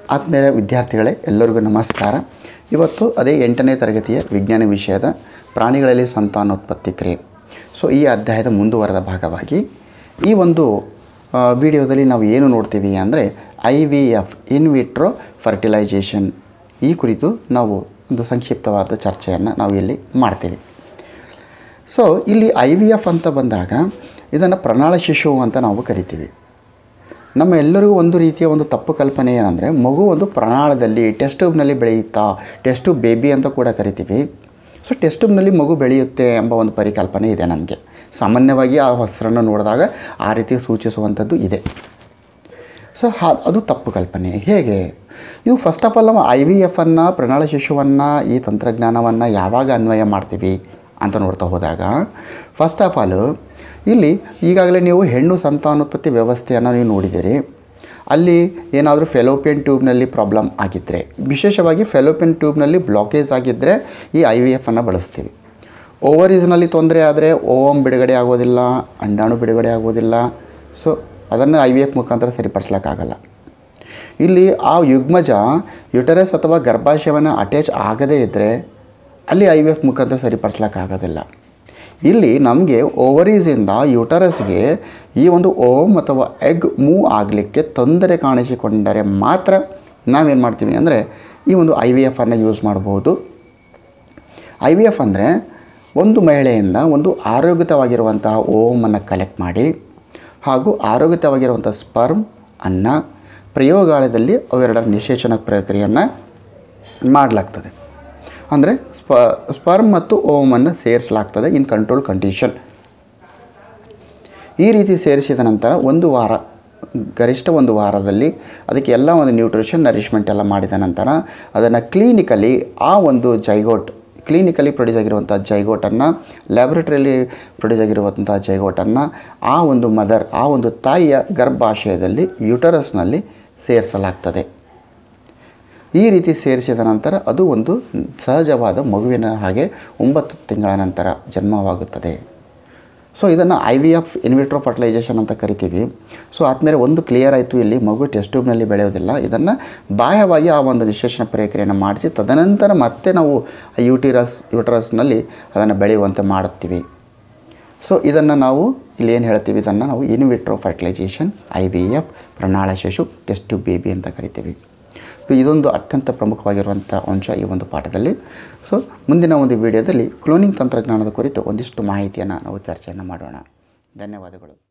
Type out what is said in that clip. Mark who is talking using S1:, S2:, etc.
S1: ಆತ್ಮೀಯ ವಿದ್ಯಾರ್ಥಿಗಳೇ ಎಲ್ಲರಿಗೂ ನಮಸ್ಕಾರ ಇವತ್ತು ಅದೇ ಎಂಟನೇ ತರಗತಿಯ ವಿಜ್ಞಾನ ವಿಷಯದ ಪ್ರಾಣಿಗಳಲ್ಲಿ ಸಂತಾನೋತ್ಪತ್ತಿ ಕ್ರಿಯೆ ಸೊ ಈ ಅಧ್ಯಾಯದ ಮುಂದುವರೆದ ಭಾಗವಾಗಿ ಈ ಒಂದು ಆ, ವಿಡಿಯೋದಲ್ಲಿ ನಾವು ಏನು ನೋಡ್ತೀವಿ ಅಂದರೆ I V F in vitro fertilisation ಈ ಕುರಿತು ನಾವು ಒಂದು ಸಂಕ್ಷಿಪ್ತವಾದ ಚರ್ಚೆಯನ್ನು ನಾವು ಇಲ್ಲಿ ಮಾಡ್ತೀವಿ ಸೊ ಇಲ್ಲಿ ಐ ವಿ ಎಫ್ ಅಂತ ಬಂದಾಗ ಇದನ್ನು ಪ್ರಣಾಳ ಶಿಶು ಅಂತ ನಾವು ಕರಿತೀವಿ ನಮ್ಮ ಎಲ್ಲರಿಗೂ ಒಂದು ರೀತಿಯ ಒಂದು ತಪ್ಪು ಕಲ್ಪನೆ ಏನಂದರೆ ಮಗು ಒಂದು ಪ್ರಣಾಳದಲ್ಲಿ ಟೆಸ್ಟ್ ಟ್ಯೂಬ್ನಲ್ಲಿ ಬೆಳೆಯುತ್ತಾ ಟೆಸ್ಟ್ ಟ್ಯೂಬ್ ಬೇಬಿ ಅಂತ ಕೂಡ ಕರಿತೀವಿ ಸೊ ಟೆಸ್ಟ್ ಟ್ಯೂಬ್ನಲ್ಲಿ ಮಗು ಬೆಳೆಯುತ್ತೆ ಎಂಬ ಒಂದು ಪರಿಕಲ್ಪನೆ ಇದೆ ನಮಗೆ ಸಾಮಾನ್ಯವಾಗಿ ಆ ಹೆಸರನ್ನು ನೋಡಿದಾಗ ಆ ರೀತಿ ಸೂಚಿಸುವಂಥದ್ದು ಇದೆ ಸೊ ಹಾ ಅದು ತಪ್ಪು ಕಲ್ಪನೆ ಹೇಗೆ ಇದು ಫಸ್ಟ್ ಆಫ್ ಆಲ್ ನಾವು ಐ ವಿ ಎಫನ್ನು ಪ್ರಣಾಳ ಶಿಶುವನ್ನು ಈ ತಂತ್ರಜ್ಞಾನವನ್ನು ಯಾವಾಗ ಅನ್ವಯ ಮಾಡ್ತೀವಿ ಅಂತ ನೋಡ್ತಾ ಹೋದಾಗ ಫಸ್ಟ್ ಆಫ್ ಆಲ್ ಇಲ್ಲಿ ಈಗಾಗಲೇ ನೀವು ಹೆಣ್ಣು ಸಂತಾನೋತ್ಪತ್ತಿ ವ್ಯವಸ್ಥೆಯನ್ನು ನೀವು ನೋಡಿದ್ದೀರಿ ಅಲ್ಲಿ ಏನಾದರೂ ಫೆಲೋಪಿಯನ್ ಟ್ಯೂಬ್ನಲ್ಲಿ ಪ್ರಾಬ್ಲಮ್ ಆಗಿದ್ದರೆ ವಿಶೇಷವಾಗಿ ಫೆಲೋಪಿಯನ್ ಟ್ಯೂಬ್ನಲ್ಲಿ ಬ್ಲಾಕೇಜ್ ಆಗಿದ್ದರೆ ಈ ಐ ವಿ ಎಫನ್ನು ಬಳಸ್ತೀವಿ ಓವರೀಸ್ನಲ್ಲಿ ತೊಂದರೆ ಆದರೆ ಓವಮ್ ಬಿಡುಗಡೆ ಆಗೋದಿಲ್ಲ ಅಂಡಾಣು ಬಿಡುಗಡೆ ಆಗೋದಿಲ್ಲ ಸೊ ಅದನ್ನು ಐ ವಿ ಎಫ್ ಮುಖಾಂತರ ಸರಿಪಡಿಸ್ಲಿಕ್ಕಾಗಲ್ಲ ಇಲ್ಲಿ ಆ ಯುಗ್ಮಜ ಯುಟರಸ್ ಅಥವಾ ಗರ್ಭಾಶಯವನ್ನು ಅಟ್ಯಾಚ್ ಆಗದೇ ಇದ್ದರೆ ಅಲ್ಲಿ ಐ ವಿ ಎಫ್ ಮುಖಾಂತರ ಸರಿಪಡಿಸ್ಲಿಕ್ಕಾಗೋದಿಲ್ಲ ಇಲ್ಲಿ ನಮಗೆ ಓವರೀಸಿಂದ ಯುಟರಸ್ಗೆ ಈ ಒಂದು ಓಮ್ ಅಥವಾ ಎಗ್ ಮೂವ್ ಆಗಲಿಕ್ಕೆ ತೊಂದರೆ ಕಾಣಿಸಿಕೊಂಡರೆ ಮಾತ್ರ ನಾವೇನು ಮಾಡ್ತೀವಿ ಅಂದರೆ ಈ ಒಂದು ಐ ವಿ ಎಫನ್ನು ಯೂಸ್ ಮಾಡ್ಬೋದು ಐ ವಿ ಎಫ್ ಅಂದರೆ ಒಂದು ಮಹಿಳೆಯಿಂದ ಒಂದು ಆರೋಗ್ಯತವಾಗಿರುವಂತಹ ಓಮನ್ನು ಕಲೆಕ್ಟ್ ಮಾಡಿ ಹಾಗೂ ಆರೋಗ್ಯತವಾಗಿರುವಂಥ ಸ್ಪರ್ಮ್ ಅನ್ನು ಪ್ರಯೋಗಾಲಯದಲ್ಲಿ ಅವೆರಡರ ನಿಷೇಚನ ಪ್ರಕ್ರಿಯೆಯನ್ನು ಮಾಡಲಾಗ್ತದೆ ಅಂದರೆ ಸ್ಪ ಸ್ಪರ್ಮ್ ಮತ್ತು ಓಮನ್ನು ಸೇರಿಸಲಾಗ್ತದೆ ಇನ್ ಕಂಟ್ರೋಲ್ ಕಂಡೀಷನ್ ಈ ರೀತಿ ಸೇರಿಸಿದ ನಂತರ ಒಂದು ವಾರ ಗರಿಷ್ಠ ಒಂದು ವಾರದಲ್ಲಿ ಅದಕ್ಕೆ ಎಲ್ಲ ಒಂದು ನ್ಯೂಟ್ರಿಷನ್ ನರಿಷ್ಮೆಂಟ್ ಎಲ್ಲ ಮಾಡಿದ ನಂತರ ಅದನ್ನು ಕ್ಲಿನಿಕಲಿ ಆ ಒಂದು ಜೈಗೋಟ್ ಕ್ಲಿನಿಕಲಿ ಪ್ರೊಡ್ಯೂಸ್ ಆಗಿರುವಂಥ ಜೈಗೋಟನ್ನು ಲ್ಯಾಬ್ರೇಟರಿಯಲ್ಲಿ ಪ್ರೊಡ್ಯೂಸ್ ಆಗಿರುವಂಥ ಜೈಗೋಟನ್ನು ಆ ಒಂದು ಮದರ್ ಆ ಒಂದು ತಾಯಿಯ ಗರ್ಭಾಶಯದಲ್ಲಿ ಯುಟರಸ್ನಲ್ಲಿ ಸೇರಿಸಲಾಗ್ತದೆ ಈ ರೀತಿ ಸೇರಿಸಿದ ನಂತರ ಅದು ಒಂದು ಸಹಜವಾದ ಮಗುವಿನ ಹಾಗೆ ಒಂಬತ್ತು ತಿಂಗಳ ನಂತರ ಜನ್ಮವಾಗುತ್ತದೆ ಸೊ ಇದನ್ನು I V F in vitro fertilisation ಅಂತ ಕರಿತೀವಿ ಸೊ ಆದಮೇಲೆ ಒಂದು ಕ್ಲಿಯರ್ ಆಯಿತು ಇಲ್ಲಿ ಮಗು ಟೆಸ್ಟ್ ಟ್ಯೂಬ್ನಲ್ಲಿ ಬೆಳೆಯೋದಿಲ್ಲ ಇದನ್ನು ಬಾಹ್ಯವಾಗಿ ಆ ಒಂದು ನಿಶೇಷಣ ಪ್ರಕ್ರಿಯೆಯನ್ನು ಮಾಡಿಸಿ ತದನಂತರ ಮತ್ತೆ ನಾವು ಯೂಟಿರಸ್ ಯೂಟರಸ್ನಲ್ಲಿ ಅದನ್ನು ಬೆಳೆಯುವಂತೆ ಮಾಡುತ್ತೀವಿ ಸೊ ಇದನ್ನು ನಾವು ಇಲ್ಲಿ ಏನು ಹೇಳ್ತೀವಿ ಇದನ್ನು ನಾವು in vitro fertilisation I V F ಪ್ರಣಾಳ ಶಿಶು ಟೆಸ್ಟ್ ಟ್ಯೂಬ್ ಬೇಬಿ ಅಂತ ಕರಿತೀವಿ ಸೊ ಇದೊಂದು ಅತ್ಯಂತ ಪ್ರಮುಖವಾಗಿರುವಂಥ ಅಂಶ ಈ ಒಂದು ಪಾಠದಲ್ಲಿ ಸೊ ಮುಂದಿನ ಒಂದು ವಿಡಿಯೋದಲ್ಲಿ ಕ್ಲೋನಿಂಗ್ ತಂತ್ರಜ್ಞಾನದ ಕುರಿತು ಒಂದಿಷ್ಟು ಮಾಹಿತಿಯನ್ನು ನಾವು ಚರ್ಚೆಯನ್ನು ಮಾಡೋಣ ಧನ್ಯವಾದಗಳು